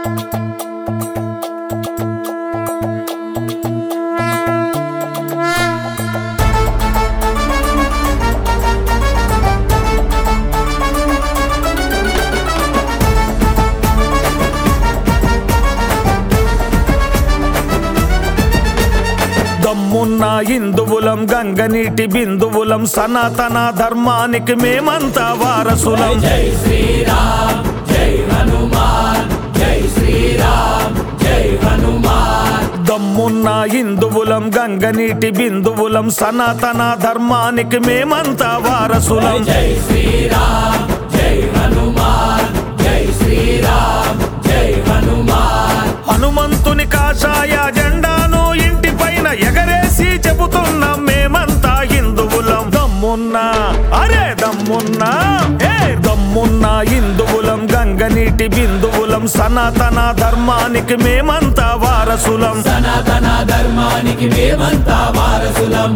దమ్మున్న హిందువులం గంగనీటి బిందువులం సనాతన ధర్మానికి మేమంతా వారసులం జై శ్రీరామ్ జై హనుమాన్ జై శ్రీరామ్ జై హనుమాన్ దమ్మున్న హిందువులం గంగనీటి బిందువులం సనాతన ధర్మానికి మేమంతా వారసులం జై శ్రీరామ్ జై హనుమాన్ జై శ్రీరామ్ జై హనుమాన్ హనుమంతుని కాషాయ జెండాను ఇంటి పైన ఎగరేసి చెబుతున్నాం మేమంతా హిందువులం దమ్మున్నా అరే దమ్మున్నా ఏ దమ్మున్నా హిందువులం గంగనీటి బిందువులం సనాతన ధర్మానికి మేమంతా వారసులం సనాతన ధర్మానికి మేమంతా వారసులం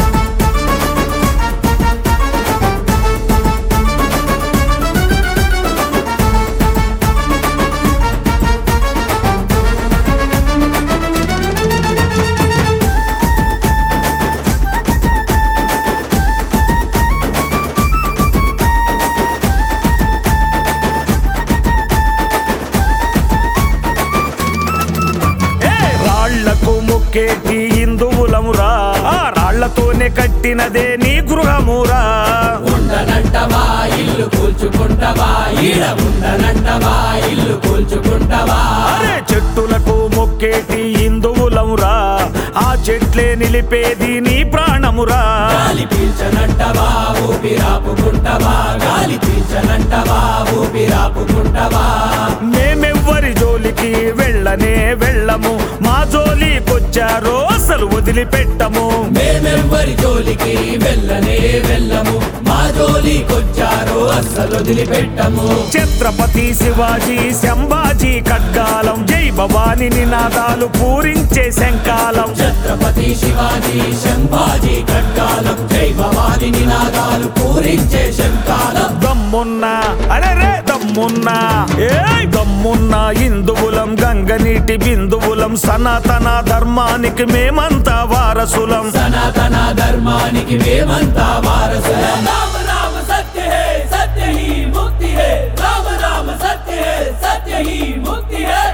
ఏ రాళ్లకు ముక్కేటి హిందువులమురా ఆ రాళ్లతోనే కట్టినదే నీ గృహమురా ఉండనంటవా ఇల్లు కూల్చుకుంటవా ఈడ ఉండనంటవా ఇల్లు కూల్చుకుంటవా అరే చెట్టులకు మొక్కేటి హిందువులమురా ఆ చెట్లే నిలిపేది నీ ప్రాణమురా గాలి పీల్చనంటవా ఊపిరాపుకుంటవా గాలి పీల్చనంటవా ఊపిరాపుకుంటవా మేమెవ్వరి జోలికి వెళ్ళనే వెళ్ళము మా జోలికొచ్చారో అసలు వదిలిపెట్టము మేమెవ్వరి జోలికి వెళ్ళనే వెళ్ళము మా జోలికొచ్చారో అస్సలు వదిలిపెట్టము ఛత్రపతి శివాజీ శంభాజీ ఖడ్గాలం జై భవాని నినాదాలు పూరించే శంకాలం ఛత్రపతి శివాజీ శంభాజీ ఖడ్గాలం జై భవాని నినాదాలు పూరించే శంకాలం దమ్మున్నా అరే దమ్మున్నా ఏ దమ్మున్నా హిందువులం గంగనీటి బిందువులం సనాతన ధర్మానికి మేమంతా వారసులం సనాతన ధర్మానికి మేమంతా వారసులం రామ రామ సత్య హే సత్య హీ ముక్తి హే రామ రామ సత్య హే సత్య హీ ముక్తి హే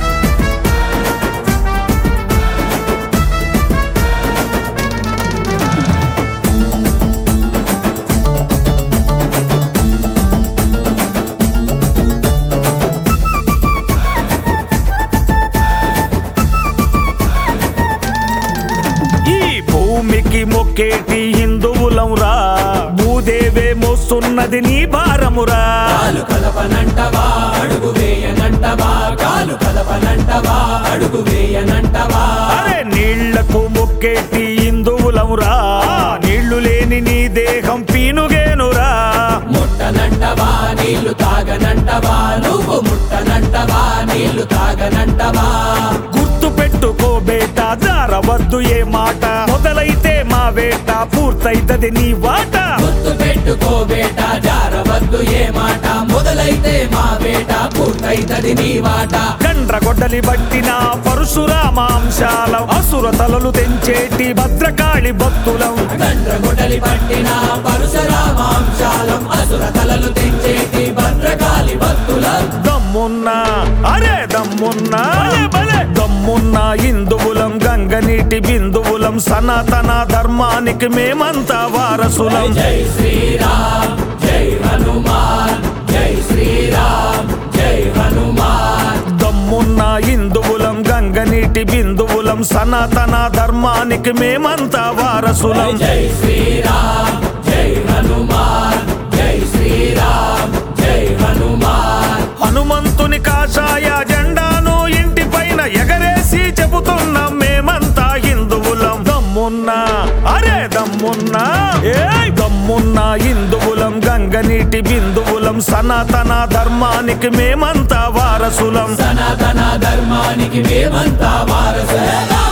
ఈ భూమికి మొక్కేటి హిందువులం రా భూదేవే మోస్తున్నది నీ భారమురా కాలు కలపనంటవా అడుగు వేయనంటవా కాలు కలపనంటవా అడుగు వేయనంటవా అరే నీళ్లకు మొక్కేటి హిందువులం రా నీళ్లు లేని నీ దేహం పీనుగేనురా ముట్టనంటవా నీళ్లు తాగనంటవా నువ్వు ముట్టనంటవా నీళ్లు తాగనంటవా గుర్తు పెట్టుకో బేట జారవద్దు ఏ మాట మొదలైతే మా వేట పూర్తయితది నీ వాట గుర్తు పెట్టుకో బేట జారవద్దు ఏ మాట మొదలైతే మా బేట పూర్తయితది నీ వాట గండ్ర గొడ్డలి బట్టిన పరశురామాంశాలం అసుర తలలు తెంచేటి భద్రకాళి భక్తులం గండ్రగొడలి పట్టిన పరశురామాంశాలం అసుర తలలు తెంచేటి భద్రకాళి భక్తులం దమ్మున్నా అరే దమ్మున్నా భలే, భలే. దమ్మున్నా హిందువులం గంగనీటి బిందువులం సనాతన ధర్మానికి మేమంతా వారసులం జై శ్రీరామ్ జై హనుమాన్ జై శ్రీరామ్ జై హనుమాన్ దమ్మున్నా హిందువులం గంగనీటి బిందువులం సనాతన ధర్మానికి మేమంతా వారసులం జై శ్రీరామ్ జై హనుమాన్ జై శ్రీరామ్ జై హనుమాన్ హనుమంతుని కాషాయ జెండాను ఇంటి పైన ఎగరేసి చెబుతున్నాం మేమంతా హిందువులం దమ్మున్నా అరే దమ్మున్నా ఏ దమ్మున్నా హిందువులం గంగనీటి బిందువులం సనాతన ధర్మానికి మేమంతా వారసులం సనాతన ధర్మానికి మేమంతా వారసులం